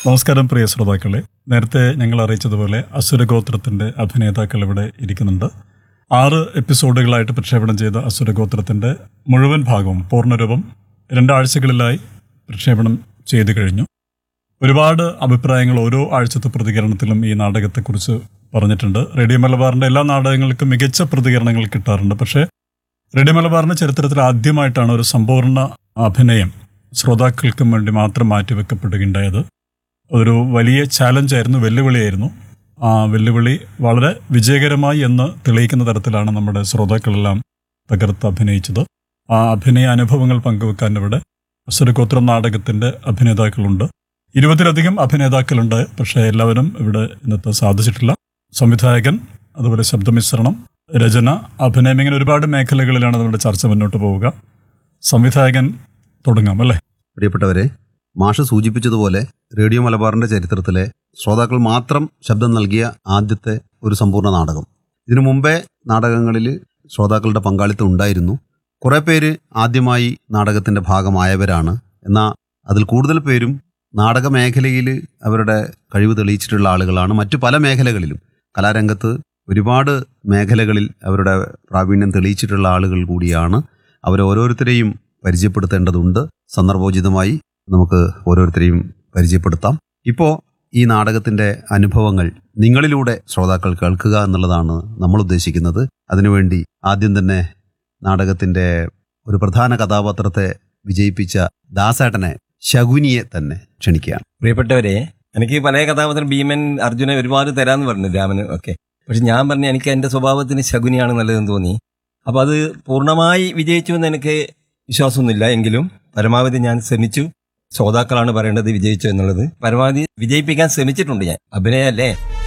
നമസ്കാരം പ്രിയ ശ്രോതാക്കളെ നേരത്തെ ഞങ്ങൾ അറിയിച്ചതുപോലെ അസുരഗോത്രത്തിന്റെ അഭിനേതാക്കൾ ഇവിടെ ഇരിക്കുന്നുണ്ട് ആറ് എപ്പിസോഡുകളായിട്ട് പ്രക്ഷേപണം ചെയ്ത അസുരഗോത്രത്തിന്റെ മുഴുവൻ ഭാഗവും പൂർണ്ണരൂപം രണ്ടാഴ്ചകളിലായി പ്രക്ഷേപണം ചെയ്തു കഴിഞ്ഞു ഒരുപാട് അഭിപ്രായങ്ങൾ ഓരോ ആഴ്ചത്തെ പ്രതികരണത്തിലും ഈ നാടകത്തെക്കുറിച്ച് പറഞ്ഞിട്ടുണ്ട് റേഡിയോ മലബാറിന്റെ എല്ലാ നാടകങ്ങൾക്കും മികച്ച പ്രതികരണങ്ങൾ കിട്ടാറുണ്ട് പക്ഷേ റേഡിയോ മലബാറിന്റെ ചരിത്രത്തിൽ ആദ്യമായിട്ടാണ് ഒരു സമ്പൂർണ്ണ അഭിനയം ശ്രോതാക്കൾക്കും വേണ്ടി മാത്രം മാറ്റിവെക്കപ്പെടുകയുണ്ടായത് ഒരു വലിയ ചാലഞ്ചായിരുന്നു വെല്ലുവിളിയായിരുന്നു ആ വെല്ലുവിളി വളരെ വിജയകരമായി എന്ന് തെളിയിക്കുന്ന തരത്തിലാണ് നമ്മുടെ ശ്രോതാക്കളെല്ലാം തകർത്ത് അഭിനയിച്ചത് ആ അഭിനയ അനുഭവങ്ങൾ പങ്കുവെക്കാൻ ഇവിടെ അസുരഗോത്രം നാടകത്തിന്റെ അഭിനേതാക്കളുണ്ട് ഇരുപതിലധികം അഭിനേതാക്കളുണ്ട് പക്ഷേ എല്ലാവരും ഇവിടെ ഇന്നത്തെ സാധിച്ചിട്ടില്ല സംവിധായകൻ അതുപോലെ ശബ്ദമിശ്രണം രചന അഭിനയം ഇങ്ങനെ ഒരുപാട് മേഖലകളിലാണ് നമ്മുടെ ചർച്ച മുന്നോട്ട് പോവുക സംവിധായകൻ തുടങ്ങാം അല്ലേ പ്രിയപ്പെട്ടവരെ മാഷ് സൂചിപ്പിച്ചതുപോലെ റേഡിയോ മലബാറിന്റെ ചരിത്രത്തിലെ ശ്രോതാക്കൾ മാത്രം ശബ്ദം നൽകിയ ആദ്യത്തെ ഒരു സമ്പൂർണ്ണ നാടകം ഇതിനു മുമ്പേ നാടകങ്ങളിൽ ശ്രോതാക്കളുടെ പങ്കാളിത്തം ഉണ്ടായിരുന്നു കുറെ പേര് ആദ്യമായി നാടകത്തിന്റെ ഭാഗമായവരാണ് എന്നാൽ അതിൽ കൂടുതൽ പേരും നാടക മേഖലയിൽ അവരുടെ കഴിവ് തെളിയിച്ചിട്ടുള്ള ആളുകളാണ് മറ്റു പല മേഖലകളിലും കലാരംഗത്ത് ഒരുപാട് മേഖലകളിൽ അവരുടെ പ്രാവീണ്യം തെളിയിച്ചിട്ടുള്ള ആളുകൾ കൂടിയാണ് അവരോരോരുത്തരെയും പരിചയപ്പെടുത്തേണ്ടതുണ്ട് സന്ദർഭോചിതമായി നമുക്ക് ഓരോരുത്തരെയും പരിചയപ്പെടുത്താം ഇപ്പോൾ ഈ നാടകത്തിന്റെ അനുഭവങ്ങൾ നിങ്ങളിലൂടെ ശ്രോതാക്കൾ കേൾക്കുക എന്നുള്ളതാണ് നമ്മൾ ഉദ്ദേശിക്കുന്നത് അതിനുവേണ്ടി ആദ്യം തന്നെ നാടകത്തിന്റെ ഒരു പ്രധാന കഥാപാത്രത്തെ വിജയിപ്പിച്ച ദാസേട്ടനെ ശകുനിയെ തന്നെ ക്ഷണിക്കുകയാണ് പ്രിയപ്പെട്ടവരെ എനിക്ക് പല കഥാപാത്രം ഭീമൻ അർജുനൻ ഒരുപാട് തരാന്ന് പറഞ്ഞു രാമന് ഒക്കെ പക്ഷെ ഞാൻ പറഞ്ഞു എനിക്ക് എന്റെ സ്വഭാവത്തിന് ശകുനിയാണ് നല്ലതെന്ന് തോന്നി അപ്പൊ അത് പൂർണ്ണമായി വിജയിച്ചു എന്ന് എനിക്ക് വിശ്വാസമൊന്നുമില്ല എങ്കിലും പരമാവധി ഞാൻ ശ്രമിച്ചു ശ്രോതാക്കളാണ് പറയേണ്ടത് വിജയിച്ചു എന്നുള്ളത് പരമാവധി വിജയിപ്പിക്കാൻ ശ്രമിച്ചിട്ടുണ്ട് ഞാൻ അഭിനയല്ലേ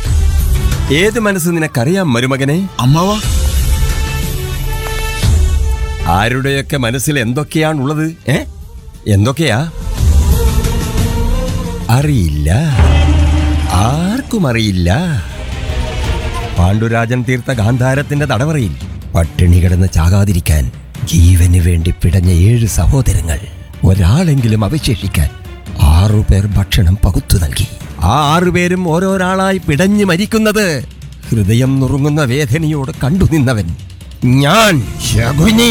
ഏത് മനസ്സ് നിനക്കറിയാം മരുമകനെ അമ്മാവ ആരുടെയൊക്കെ മനസ്സിൽ എന്തൊക്കെയാണുള്ളത് ഏ എന്തൊക്കെയാ അറിയില്ല ആർക്കും അറിയില്ല പാണ്ഡുരാജൻ തീർത്ത ഗാന്ധാരത്തിന്റെ തടവറയിൽ പട്ടിണി കിടന്ന് ചാകാതിരിക്കാൻ ജീവന് വേണ്ടി പിടഞ്ഞ ഏഴ് സഹോദരങ്ങൾ ഒരാളെങ്കിലും അവശേഷിക്കാൻ ആറുപേർ ഭക്ഷണം പകുത്തു നൽകി ആ ആറുപേരും ഓരോരാളായി പിടഞ്ഞു മരിക്കുന്നത് ഹൃദയം നുറുങ്ങുന്ന വേദനയോട് കണ്ടുനിന്നവൻ ഞാൻ ശകുനി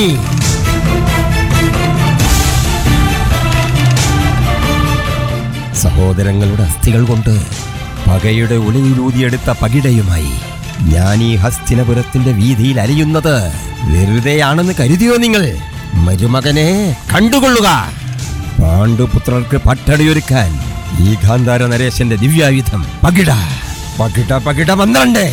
സഹോദരങ്ങളുടെ അസ്ഥികൾ കൊണ്ട് പകയുടെ ഉലയിലൂതിയെടുത്ത പകിടയുമായി ഞാൻ ഈ ഹസ്തിനപുരത്തിന്റെ വീതിയിൽ അലിയുന്നത് വെറുതെയാണെന്ന് കരുതിയോ നിങ്ങൾ മരുമകനെ കണ്ടുകൊള്ളുക പാണ്ഡുപുത്രർക്ക് പട്ടടിയൊരുക്കാൻ ഈ ഗാന്ധാര നരേശന്റെ ദിവ്യായുധം പകിട പകിട പകിട പന്ത്രണ്ട്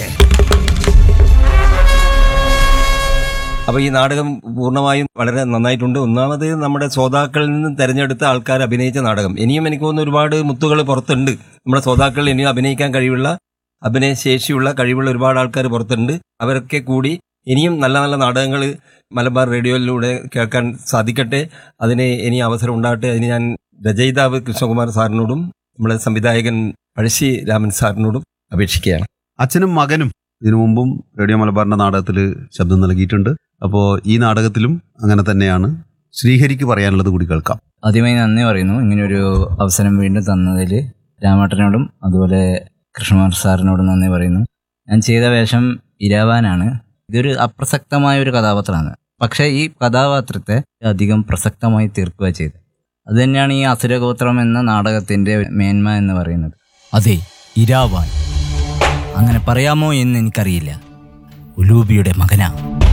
അപ്പൊ ഈ നാടകം പൂർണ്ണമായും വളരെ നന്നായിട്ടുണ്ട് ഒന്നാമത് നമ്മുടെ ശ്രോതാക്കളിൽ നിന്ന് തെരഞ്ഞെടുത്ത ആൾക്കാർ അഭിനയിച്ച നാടകം ഇനിയും എനിക്ക് തോന്നുന്നു ഒരുപാട് മുത്തുകൾ പുറത്തുണ്ട് നമ്മുടെ ശ്രോതാക്കൾ ഇനിയും അഭിനയിക്കാൻ കഴിവുള്ള അഭിനയശേഷിയുള്ള കഴിവുള്ള ഒരുപാട് ആൾക്കാർ പുറത്തുണ്ട് അവരൊക്കെ കൂടി ഇനിയും നല്ല നല്ല നാടകങ്ങൾ മലബാർ റേഡിയോയിലൂടെ കേൾക്കാൻ സാധിക്കട്ടെ അതിന് ഇനി അവസരം ഉണ്ടാകട്ടെ അതിന് ഞാൻ രചയിതാവ് കൃഷ്ണകുമാർ സാറിനോടും നമ്മുടെ സംവിധായകൻ പഴശ്ശി രാമൻ സാറിനോടും അപേക്ഷിക്കുകയാണ് അച്ഛനും മകനും ഇതിനു മുമ്പും റേഡിയോ മലബാറിന്റെ നാടകത്തിൽ ശബ്ദം നൽകിയിട്ടുണ്ട് അപ്പോൾ ഈ നാടകത്തിലും അങ്ങനെ തന്നെയാണ് ശ്രീഹരിക്ക് പറയാനുള്ളത് കൂടി കേൾക്കാം ആദ്യമായി നന്ദി പറയുന്നു ഇങ്ങനൊരു അവസരം വീണ്ടും തന്നതിൽ രാമേട്ടനോടും അതുപോലെ കൃഷ്ണകുമാർ സാറിനോടും നന്ദി പറയുന്നു ഞാൻ ചെയ്ത വേഷം ഇരാവാനാണ് ഇതൊരു അപ്രസക്തമായ ഒരു കഥാപാത്രമാണ് പക്ഷേ ഈ കഥാപാത്രത്തെ അധികം പ്രസക്തമായി തീർക്കുക ചെയ്തത് അത് തന്നെയാണ് ഈ അസുരഗോത്രം എന്ന നാടകത്തിൻ്റെ മേന്മ എന്ന് പറയുന്നത് അതെ ഇരാവാൻ അങ്ങനെ പറയാമോ എന്ന് എനിക്കറിയില്ല ഉലൂബിയുടെ മകനാ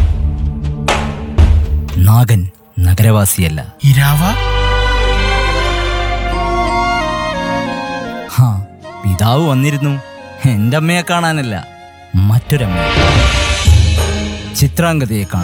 നാഗൻ നഗരവാസിയല്ല ഇരാവ ഹാ പിതാവ് വന്നിരുന്നു എൻ്റെ അമ്മയെ കാണാനല്ല മറ്റൊരമ്മ ചിത്രാംഗതയെ കാണാൻ